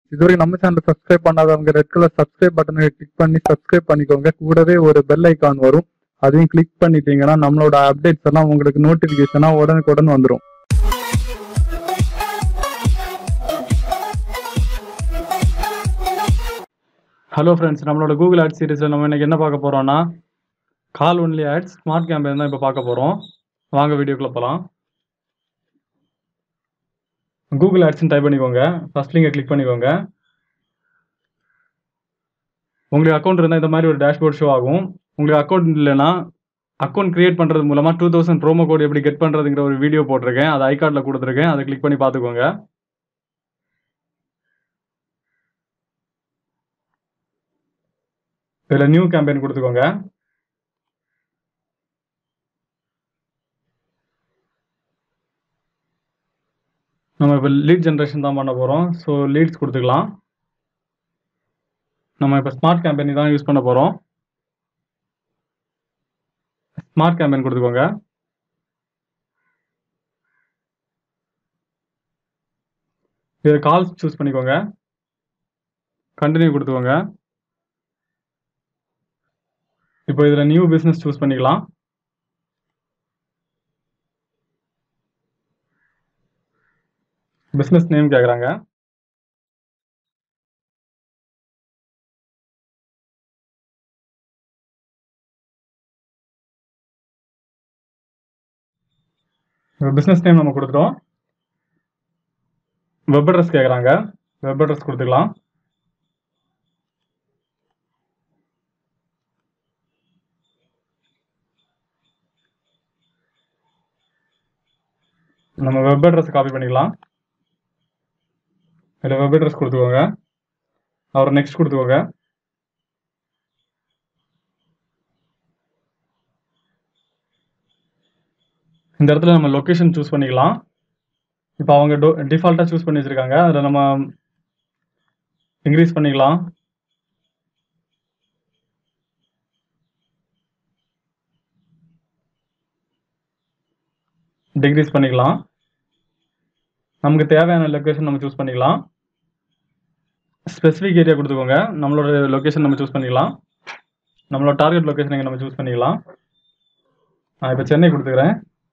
இதுவரைக்கும் நம்ம channel subscribe பண்ணாதவங்க ரெட் கலர் சப்ஸ்கிரைப் பட்டனை கிளிக் பண்ணி சப்ஸ்கிரைப் பண்ணிக்கோங்க கூடவே ஒரு பெல் ஐகான் வரும் அதையும் கிளிக் பண்ணிட்டீங்கன்னா நம்மளோட அப்டேட்ஸ் எல்லாம் உங்களுக்கு நோட்டிபிகேஷனா உடனுக்குடன் வந்துடும் ஹலோ ஃப்ரெண்ட்ஸ் நம்மளோட கூகுள் ஆட்ஸ் சீரிஸில் நம்ம இன்னைக்கு என்ன பார்க்க போகிறோம்னா call only ads smart campaign தான் இப்போ பார்க்க போகிறோம் வாங்க வீடியோக்குள்ளே போகலாம் கூகுள் ஆட்ஸ்னு டைப் பண்ணிக்கோங்க ஃபர்ஸ்ட் லிங்கை கிளிக் பண்ணிக்கோங்க உங்களுக்கு அக்கௌண்ட் இருந்தால் இந்த மாதிரி ஒரு டேஷ்போர்ட் ஷோ ஆகும் உங்களுக்கு அக்கௌண்ட் இல்லைன்னா அக்கௌண்ட் கிரியேட் பண்ணுறது மூலமாக டூ தௌசண்ட் ப்ரோமோ கோட் எப்படி கெட் பண்ணுறதுங்கிற ஒரு வீடியோ போட்டிருக்கேன் அதை ஐகார்டில் கொடுத்துருக்கேன் அதை கிளிக் பண்ணி பார்த்துக்கோங்க இதில் நியூ கேம்பெயின் கொடுத்துக்கோங்க நம்ம இப்போ லீட் ஜென்ரேஷன் தான் பண்ண போகிறோம் ஸோ லீட்ஸ் கொடுத்துக்கலாம் நம்ம இப்போ ஸ்மார்ட் கேம்பெயின் தான் யூஸ் பண்ண போகிறோம் ஸ்மார்ட் கேம்பெயின் கொடுத்துக்கோங்க இது கால்ஸ் சூஸ் பண்ணிக்கோங்க கண்டினியூ கொடுத்துக்கோங்க இப்போ இதில் நியூ பிஸ்னஸ் சூஸ் பண்ணிக்கலாம் பிஸ்னஸ் நேம் கேட்குறாங்க பிஸ்னஸ் நேம் நம்ம கொடுத்துட்டோம் வெப் அட்ரஸ் கேட்குறாங்க வெப் அட்ரஸ் கொடுத்துக்கலாம் நம்ம வெப் அட்ரஸ் காப்பி பண்ணிக்கலாம் இதில் வெப் அட்ரஸ் கொடுத்துக்கோங்க அவர் நெக்ஸ்ட் கொடுத்துக்கோங்க இந்த இடத்துல நம்ம லொக்கேஷன் சூஸ் பண்ணிக்கலாம் இப்போ அவங்க டோ டிஃபால்ட்டாக சூஸ் பண்ணி வச்சுருக்காங்க அதில் நம்ம இன்க்ரீஸ் பண்ணிக்கலாம் டிக்ரீஸ் பண்ணிக்கலாம் நமக்கு தேவையான லொக்கேஷன் நம்ம சூஸ் பண்ணிக்கலாம் ஸ்பெசிஃபிக் ஏரியா கொடுத்துக்கோங்க நம்மளோட லொக்கேஷன் நம்ம சூஸ் பண்ணிக்கலாம் நம்மளோட டார்கெட் லொக்கேஷன் இங்கே நம்ம சூஸ் பண்ணிக்கலாம் நான் இப்போ சென்னை கொடுத்துக்கிறேன்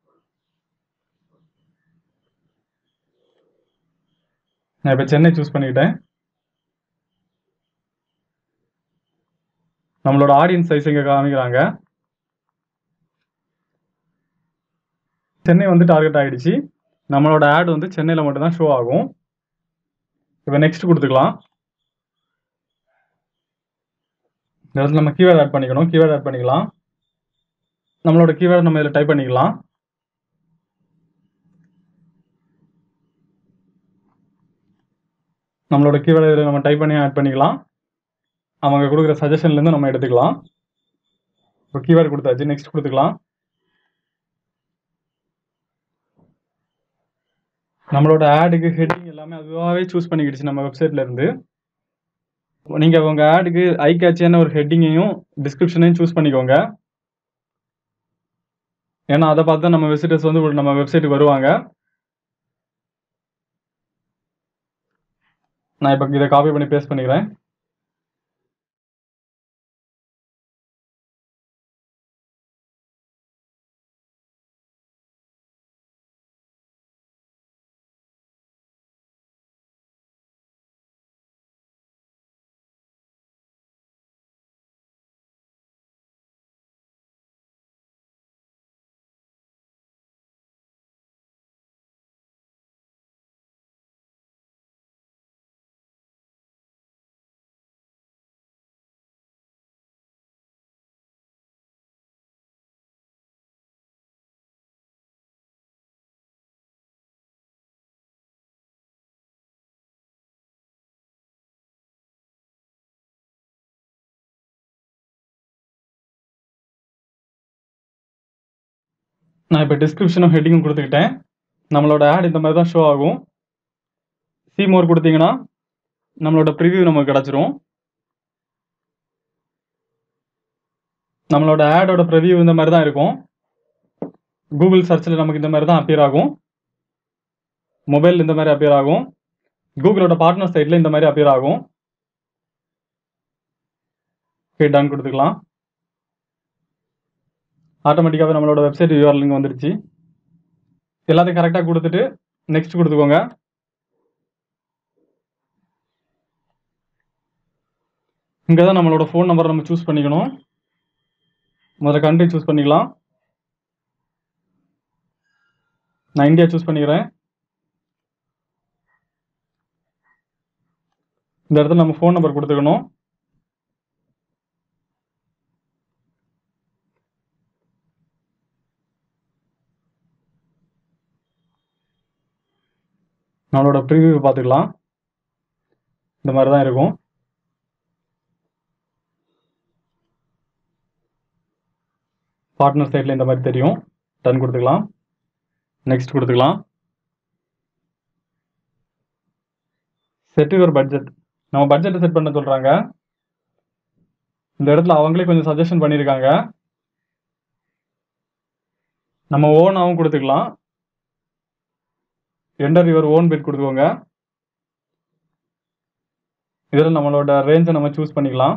நான் இப்போ சென்னை சூஸ் பண்ணிக்கிட்டேன் நம்மளோட ஆடியன்ஸ் சைஸ் இங்கே காமிக்கிறாங்க சென்னை வந்து டார்கெட் ஆகிடுச்சு நம்மளோட ஆட் வந்து சென்னையில் மட்டும்தான் ஷோ ஆகும் இப்போ நெக்ஸ்ட் கொடுத்துக்கலாம் இந்த இடத்துல நம்ம கீவேர்ட் ஆட் பண்ணிக்கணும் கீவேர்ட் ஆட் பண்ணிக்கலாம் நம்மளோட கீவேர்ட் நம்ம இதில் டைப் பண்ணிக்கலாம் நம்மளோட கீவேர்டு இதில் நம்ம டைப் பண்ணி ஆட் பண்ணிக்கலாம் அவங்க கொடுக்குற சஜஷன்லேருந்து நம்ம எடுத்துக்கலாம் இப்போ கீவேர்டு கொடுத்தாச்சு நெக்ஸ்ட் கொடுத்துக்கலாம் நம்மளோட ஆடுக்கு ஹெட்டிங் எல்லாமே அதுவாகவே சூஸ் பண்ணிக்கிடுச்சு நம்ம வெப்சைட்ல இருந்து நீங்க உங்க ஆடுக்கு ஐ கேட்சியான ஒரு ஹெட்டிங்கையும் டிஸ்கிரிப்ஷனையும் சூஸ் பண்ணிக்கோங்க ஏன்னா அதை பார்த்து தான் நம்ம விசிட்டர்ஸ் வந்து நம்ம வெப்சைட்டுக்கு வருவாங்க நான் இப்போ இதை காப்பி பண்ணி பேஸ்ட் பண்ணிக்கிறேன் நான் இப்போ டிஸ்கிரிப்ஷனும் ஹெட்டிங்கும் கொடுத்துக்கிட்டேன் நம்மளோட ஆட் இந்த மாதிரி தான் ஷோ ஆகும் சி மோர் கொடுத்தீங்கன்னா நம்மளோட ப்ரிவ்யூ நமக்கு கிடச்சிரும் நம்மளோட ஆடோட ப்ரிவ்யூ இந்த மாதிரி தான் இருக்கும் கூகுள் சர்ச்சில் நமக்கு இந்த மாதிரி தான் அப்பியர் ஆகும் மொபைல் இந்த மாதிரி அப்பியர் ஆகும் கூகுளோட பார்ட்னர் சைட்டில் இந்த மாதிரி அப்பியர் ஆகும் ஓகே டன் கொடுத்துக்கலாம் ஆட்டோமேட்டிக்காகவே நம்மளோட வெப்சைட் யூஆர் லிங்க் வந்துடுச்சு எல்லாத்தையும் கரெக்டாக கொடுத்துட்டு நெக்ஸ்ட் கொடுத்துக்கோங்க இங்கே தான் நம்மளோட ஃபோன் நம்பர் நம்ம சூஸ் பண்ணிக்கணும் முதல்ல கண்ட்ரி சூஸ் பண்ணிக்கலாம் நான் இந்தியா சூஸ் பண்ணிக்கிறேன் இந்த இடத்துல நம்ம ஃபோன் நம்பர் கொடுத்துக்கணும் நம்மளோட ப்ரிவியூ பார்த்துக்கலாம் இந்த மாதிரி தான் இருக்கும் பார்ட்னர் சைடில் இந்த மாதிரி தெரியும் டன் கொடுத்துக்கலாம் நெக்ஸ்ட் கொடுத்துக்கலாம் செட் யுவர் பட்ஜெட் நம்ம பட்ஜெட்டை செட் பண்ண சொல்கிறாங்க இந்த இடத்துல அவங்களே கொஞ்சம் சஜஷன் பண்ணியிருக்காங்க நம்ம ஓனாகவும் கொடுத்துக்கலாம் என்டர் யுவர் ஓன் பிட் கொடுத்துக்கோங்க இதில் நம்மளோட ரேஞ்சை நம்ம சூஸ் பண்ணிக்கலாம்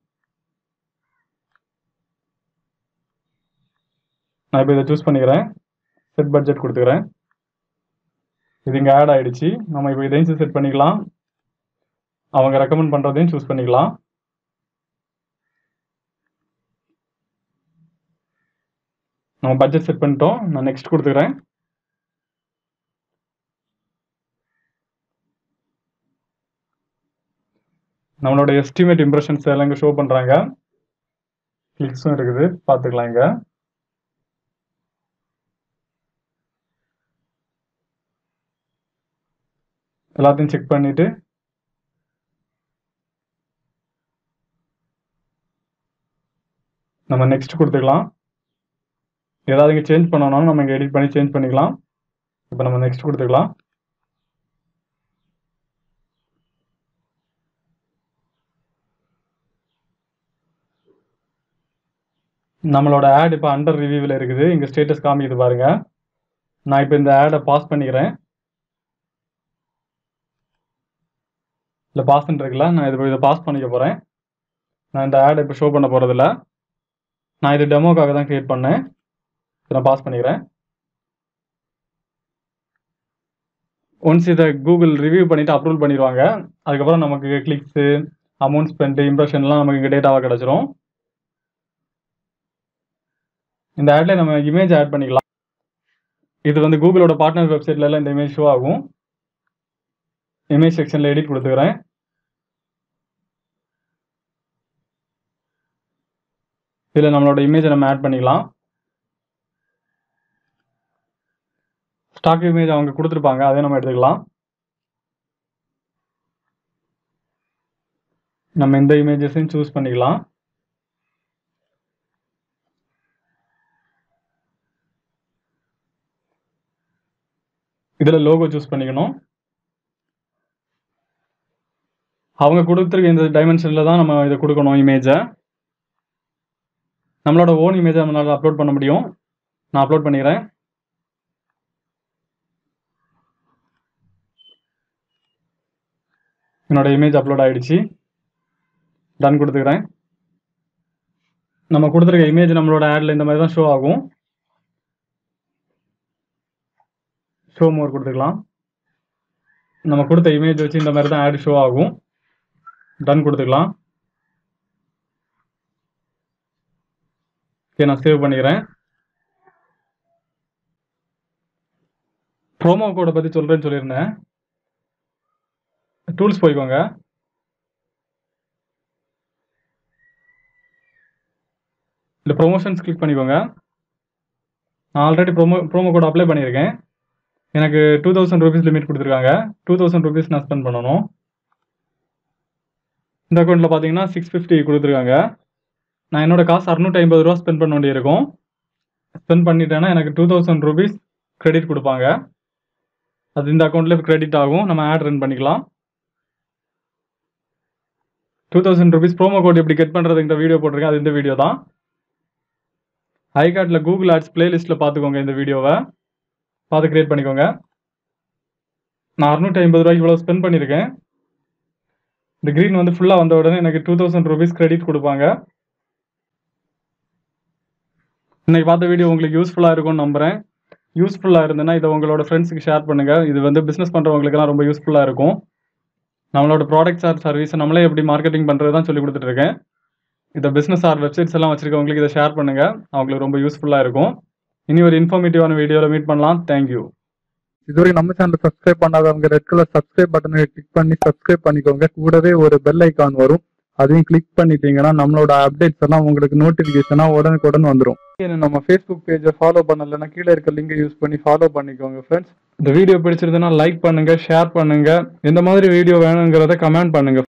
நான் இப்போ இதை சூஸ் பண்ணிக்கிறேன் செட் பட்ஜெட் கொடுத்துக்கிறேன் இது இங்கே ஆட் ஆயிடுச்சு நம்ம இப்போ இதையும் செட் பண்ணிக்கலாம் அவங்க ரெக்கமெண்ட் பண்ணுறதையும் சூஸ் பண்ணிக்கலாம் நம்ம பட்ஜெட் செட் பண்ணிட்டோம் நான் நெக்ஸ்ட் கொடுத்துக்கிறேன் நம்மளோட எஸ்டிமேட் இம்ப்ரெஷன்ஸ் எல்லாம் இங்கே ஷோ பண்ணுறாங்க கிளிக்ஸும் இருக்குது பார்த்துக்கலாம் இங்கே எல்லாத்தையும் செக் பண்ணிட்டு நம்ம நெக்ஸ்ட் கொடுத்துக்கலாம் ஏதாவது இங்கே சேஞ்ச் பண்ணணும்னாலும் நம்ம இங்கே எடிட் பண்ணி சேஞ்ச் பண்ணிக்கலாம் இப்போ நம்ம நெக்ஸ்ட் கொடுத்துக்கலாம் நம்மளோட ஆட் இப்போ அண்டர் ரிவ்யூவில் இருக்குது இங்கே ஸ்டேட்டஸ் காமிக்குது பாருங்க நான் இப்போ இந்த ஆடை பாஸ் பண்ணிக்கிறேன் இல்லை பாஸ்ன்னு இருக்குல்ல நான் இது இதை பாஸ் பண்ணிக்க போகிறேன் நான் இந்த ஆடை இப்போ ஷோ பண்ண போகிறதில்ல நான் இது டெமோக்காக தான் க்ரியேட் பண்ணேன் இதை நான் பாஸ் பண்ணிக்கிறேன் ஒன்ஸ் இதை கூகுள் ரிவ்யூ பண்ணிவிட்டு அப்ரூவல் பண்ணிடுவாங்க அதுக்கப்புறம் நமக்கு கிளிக்ஸு அமௌண்ட் ஸ்பெண்ட் இம்ப்ரெஷன்லாம் நமக்கு இங்கே டேட்டாவாக கிடச்சிரும் இந்த ஆட்ல நம்ம இமேஜ் ஆட் பண்ணிக்கலாம் இது வந்து கூகுளோட பார்ட்னர் வெப்சைட்ல எல்லாம் இந்த இமேஜ் ஷோ ஆகும் இமேஜ் செக்ஷன்ல எடிட் கொடுத்துக்கிறேன் இதில் நம்மளோட இமேஜை நம்ம ஆட் பண்ணிக்கலாம் ஸ்டாக் இமேஜ் அவங்க கொடுத்துருப்பாங்க அதே நம்ம எடுத்துக்கலாம் நம்ம இந்த இமேஜஸையும் சூஸ் பண்ணிக்கலாம் இதில் லோகோ சூஸ் பண்ணிக்கணும் அவங்க கொடுத்துருக்க இந்த டைமென்ஷனில் தான் நம்ம இதை கொடுக்கணும் இமேஜை நம்மளோட ஓன் இமேஜை நம்மளால் அப்லோட் பண்ண முடியும் நான் அப்லோட் பண்ணிக்கிறேன் என்னோட இமேஜ் அப்லோட் ஆயிடுச்சு டன் கொடுத்துக்கிறேன் நம்ம கொடுத்துருக்க இமேஜ் நம்மளோட ஆடில் இந்த மாதிரி தான் ஷோ ஆகும் ஷோ மோர் கொடுத்துக்கலாம் நம்ம கொடுத்த இமேஜ் வச்சு இந்த மாதிரி தான் ஆட் ஷோ ஆகும் டன் கொடுத்துக்கலாம் ஓகே நான் சேவ் பண்ணிக்கிறேன் ப்ரோமோ கோடை பற்றி சொல்கிறேன்னு சொல்லியிருந்தேன் டூல்ஸ் போய்க்கோங்க இந்த ப்ரொமோஷன்ஸ் கிளிக் பண்ணிக்கோங்க நான் already promo promo code apply பண்ணியிருக்கேன் எனக்கு டூ தௌசண்ட் ருபீஸ் லிமிட் கொடுத்துருக்காங்க டூ தௌசண்ட் ருபீஸ் நான் ஸ்பெண்ட் பண்ணணும் இந்த அக்கௌண்ட்டில் பார்த்தீங்கன்னா சிக்ஸ் ஃபிஃப்டி கொடுத்துருக்காங்க நான் என்னோட காசு அறுநூற்றி ஐம்பது ரூபா ஸ்பெண்ட் பண்ண வேண்டியிருக்கும் ஸ்பெண்ட் பண்ணிட்டேன்னா எனக்கு டூ தௌசண்ட் ருபீஸ் கிரெடிட் கொடுப்பாங்க அது இந்த அக்கௌண்ட்லேயே கிரெடிட் ஆகும் நம்ம ஆட் ரன் பண்ணிக்கலாம் two thousand rupees promo code எப்படி கெட் பண்ணுறது இந்த வீடியோ போட்டிருக்கேன் அது இந்த வீடியோ தான் ஐகார்டில் கூகுள் ஆட்ஸ் பிளேலிஸ்ட்டில் பார்த்துக்கோங்க இந்த வீடியோவை பார்த்து கிரியேட் பண்ணிக்கோங்க நான் அறுநூற்றி ஐம்பது ரூபாய்க்கு இவ்வளோ ஸ்பெண்ட் பண்ணியிருக்கேன் இந்த க்ரீன் வந்து ஃபுல்லாக வந்த உடனே எனக்கு டூ தௌசண்ட் ருபீஸ் கிரெடிட் கொடுப்பாங்க இன்னைக்கு பார்த்த வீடியோ உங்களுக்கு யூஸ்ஃபுல்லாக இருக்கும்னு நம்புகிறேன் யூஸ்ஃபுல்லாக இருந்ததுன்னா இதை உங்களோட ஃப்ரெண்ட்ஸுக்கு ஷேர் பண்ணுங்கள் இது வந்து பிஸ்னஸ் பண்ணுறவங்களுக்குலாம் ரொம்ப யூஸ்ஃபுல்லாக இருக்கும் நம்மளோட ப்ராடக்ட்ஸ் ஆர் சர்வீஸ் நம்மளே எப்படி மார்க்கெட்டிங் பண்ணுறது தான் சொல்லி கொடுத்துட்ருக்கேன் இதை பிஸ்னஸ் ஆர் வெப்சைட்ஸ் எல்லாம் வச்சிருக்கவங்களுக்கு இதை ஷேர் பண்ணுங்கள் அவங்களுக்கு ரொம்ப யூஸ்ஃபுல்லாக இருக்கும் இனி ஒரு இன்ஃபார்மேட்டிவான வீடியோவில் மீட் பண்ணலாம் தேங்க்யூ இதுவரைக்கும் நம்ம சேனல் சப்ஸ்கிரைப் பண்ணாதவங்க ரெட் கலர் சப்ஸ்கிரைப் பட்டனை கிளிக் பண்ணி சப்ஸ்கிரைப் பண்ணிக்கோங்க கூடவே ஒரு பெல் ஐகான் வரும் அதையும் கிளிக் பண்ணிட்டீங்கன்னா நம்மளோட அப்டேட்ஸ் எல்லாம் உங்களுக்கு நோட்டிபிகேஷனா உடனுக்குடன் வந்துடும் நம்ம ஃபேஸ்புக் பேஜை ஃபாலோ பண்ணலைன்னா கீழே இருக்க லிங்கை யூஸ் பண்ணி ஃபாலோ பண்ணிக்கோங்க ஃப்ரெண்ட்ஸ் இந்த வீடியோ பிடிச்சிருந்ததுன்னா லைக் பண்ணுங்க ஷேர் பண்ணுங்க எந்த மாதிரி வீடியோ வேணுங்கிறத கமெண்ட் பண்ணுங்க